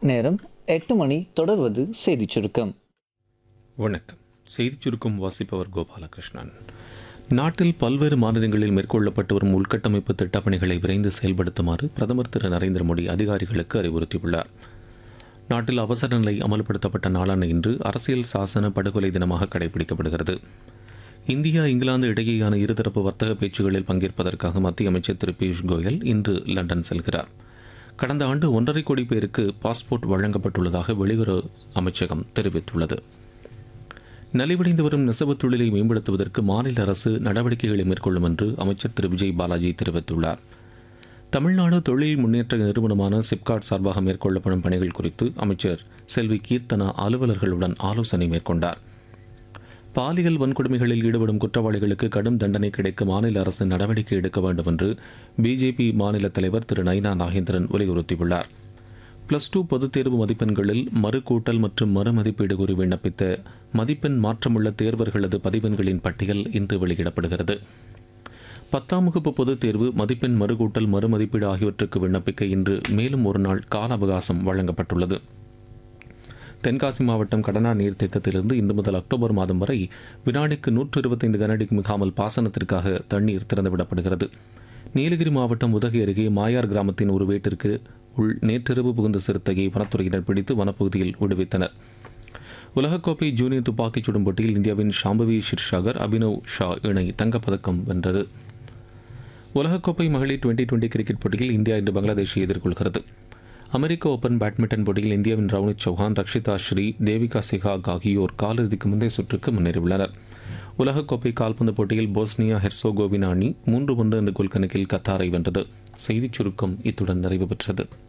நேரம் எட்டு மணி தொடர்வது செய்திச் சுருக்கம் வணக்கம் செய்திச் சுருக்கம் வாசிப்பவர் கோபாலகிருஷ்ணன் நாட்டில் பல்வேறு மாநிலங்களில் மேற்கொள்ளப்பட்டு வரும் உள்கட்டமைப்பு திட்டப்பணிகளை விரைந்து செயல்படுத்துமாறு பிரதமர் திரு நரேந்திர மோடி அதிகாரிகளுக்கு அறிவுறுத்தியுள்ளார் நாட்டில் அவசர நிலை அமல்படுத்தப்பட்ட நாளான இன்று அரசியல் சாசன படுகொலை தினமாக கடைபிடிக்கப்படுகிறது இந்தியா இங்கிலாந்து இடையேயான இருதரப்பு வர்த்தக பேச்சுகளில் பங்கேற்பதற்காக மத்திய அமைச்சர் திரு பியூஷ் கோயல் இன்று லண்டன் செல்கிறார் கடந்த ஆண்டு ஒன்றரை கோடி பேருக்கு பாஸ்போர்ட் வழங்கப்பட்டுள்ளதாக வெளியுறவு அமைச்சகம் தெரிவித்துள்ளது நலிவடைந்து வரும் நெசவு தொழிலை மேம்படுத்துவதற்கு மாநில அரசு நடவடிக்கைகளை மேற்கொள்ளும் என்று அமைச்சர் திரு விஜய் பாலாஜி தெரிவித்துள்ளார் தமிழ்நாடு தொழில் முன்னேற்ற நிறுவனமான சிப்காட் சார்பாக மேற்கொள்ளப்படும் பணிகள் குறித்து அமைச்சர் செல்வி கீர்த்தனா அலுவலர்களுடன் ஆலோசனை மேற்கொண்டார் பாலியல் வன்கொடுமைகளில் ஈடுபடும் குற்றவாளிகளுக்கு கடும் தண்டனை கிடைக்க மாநில அரசு நடவடிக்கை எடுக்க வேண்டும் என்று பிஜேபி மாநில தலைவர் திரு நைனா நாகேந்திரன் வலியுறுத்தியுள்ளார் பிளஸ் டூ பொதுத் தேர்வு மதிப்பெண்களில் மறுகூட்டல் மற்றும் மறுமதிப்பீடு கூறி விண்ணப்பித்த மதிப்பெண் மாற்றமுள்ள தேர்வர்களது பதிவெண்களின் பட்டியல் இன்று வெளியிடப்படுகிறது பத்தாம் வகுப்பு பொதுத் தேர்வு மதிப்பெண் மறுகூட்டல் மறுமதிப்பீடு ஆகியவற்றுக்கு விண்ணப்பிக்க இன்று மேலும் ஒரு நாள் கால அவகாசம் வழங்கப்பட்டுள்ளது தென்காசி மாவட்டம் கடனா நீர்த்தேக்கத்திலிருந்து இன்று முதல் அக்டோபர் மாதம் வரை வினாடிக்கு நூற்று இருபத்தைந்து கனஅடிக்கு மிகாமல் பாசனத்திற்காக தண்ணீர் திறந்துவிடப்படுகிறது நீலகிரி மாவட்டம் உதகை அருகே மாயார் கிராமத்தின் ஒரு வீட்டிற்கு உள் நேற்றிரவு புகுந்த சிறுத்தையை வனத்துறையினர் பிடித்து வனப்பகுதியில் விடுவித்தனர் உலகக்கோப்பை ஜூனியர் துப்பாக்கிச் சுடும் போட்டியில் இந்தியாவின் ஷாம்பவி ஷிர்ஷாகர் அபினவ் ஷா இணை தங்கப்பதக்கம் வென்றது உலகக்கோப்பை மகளிர் டுவெண்டி டுவெண்டி கிரிக்கெட் போட்டியில் இந்தியா இன்று பங்களாதேஷை எதிர்கொள்கிறது அமெரிக்க ஓபன் பேட்மிண்டன் போட்டியில் இந்தியாவின் ரவுனித் சௌஹான் ரக்ஷிதா ஸ்ரீ தேவிகா சிகாக் ஆகியோர் காலிறுதிக்கு முந்தைய சுற்றுக்கு முன்னேறியுள்ளனர் உலகக்கோப்பை கால்பந்து போட்டியில் போஸ்னியா ஹெர்சோகோவினா அணி மூன்று ஒன்று என்ற கோல் கணக்கில் கத்தாரை வென்றது செய்திச் சுருக்கம் இத்துடன் நிறைவு பெற்றது